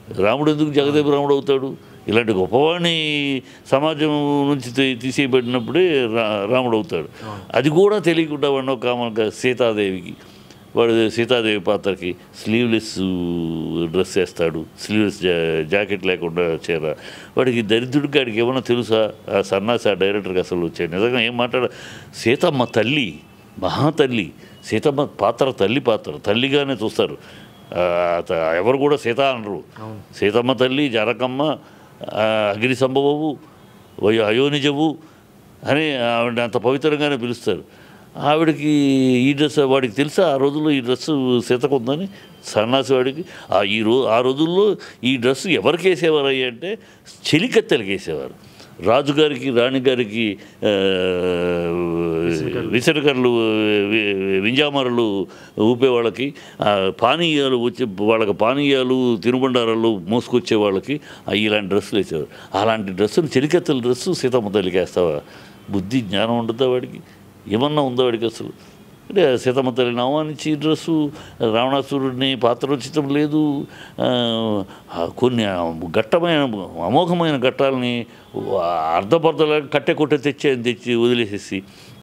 రాముడు ఎందుకు జగదేవ రాముడు అవుతాడు ఇలాంటి గొప్పవాడిని సమాజం నుంచి తీ- తీసేయబడినప్పుడే రా రాముడు అవుతాడు అది కూడా తెలియకుండా వాడిని ఒక కామన్గా సీతాదేవికి వాడు సీతాదేవి పాత్రకి స్లీవ్లెస్ డ్రెస్ వేస్తాడు స్లీవ్లెస్ జా జాకెట్ లేకుండా చీర వాడికి దరిద్రుడికి వాడికి ఏమన్నా తెలుసా ఆ సన్నాసి ఆ డైరెక్టర్కి అసలు వచ్చాడు నిజంగా ఏం మాట్లాడ సీతమ్మ తల్లి మహాతల్లి సీతమ్మ పాత్ర తల్లి పాత్ర తల్లిగానే చూస్తారు ఆ, త- ఎవరు కూడా సీత అనరు సీతమ్మ తల్లి జనకమ్మ ఆ, అగ్ని సంభవము వయో అయోనిజము అని ఆవిడ అంత పవిత్రంగానే పిలుస్తారు ఆవిడకి ఈ డ్రెస్ వాడికి తెలుసా ఆ రోజుల్లో ఈ డ్రెస్ సీతకు ఉందని సన్నాసి వాడికి ఆ ఈ రో ఆ రోజుల్లో ఈ డ్రెస్ ఎవరికి వేసేవారు అయ్యి అంటే చెలికత్తెలకి వేసేవారు రాజుగారికి రాణిగారికి ఆ, విసరకర్లు వి- వింజామరలు ఊపే వాళ్ళకి ఆ, పానీయాలు వచ్చే వాళ్ళకి పానీయాలు తినుబండారాలు మోసుకొచ్చే వాళ్ళకి ఆ ఇలాంటి డ్రెస్సులు వేసేవారు అలాంటి డ్రెస్సులు చెలికత్తెల డ్రెస్సు సీతమ్మ తల్లికి వేస్తావా బుద్ధి జ్ఞానం ఉండదా వాడికి ఏమన్నా ఉందా వాడికి అసలు అంటే సీతమ్మ తల్లిని అవమానించి ఈ డ్రెస్సు రావణాసురుడిని పాత్రోచితం లేదు ఆ, ఆ కొన్ని ఘట్టమైన అమోఘమైన ఘట్టాలని అర్ధపర్ధలా కట్టె కొట్టే తెచ్చి ఆయన తెచ్చి వదిలేసేసి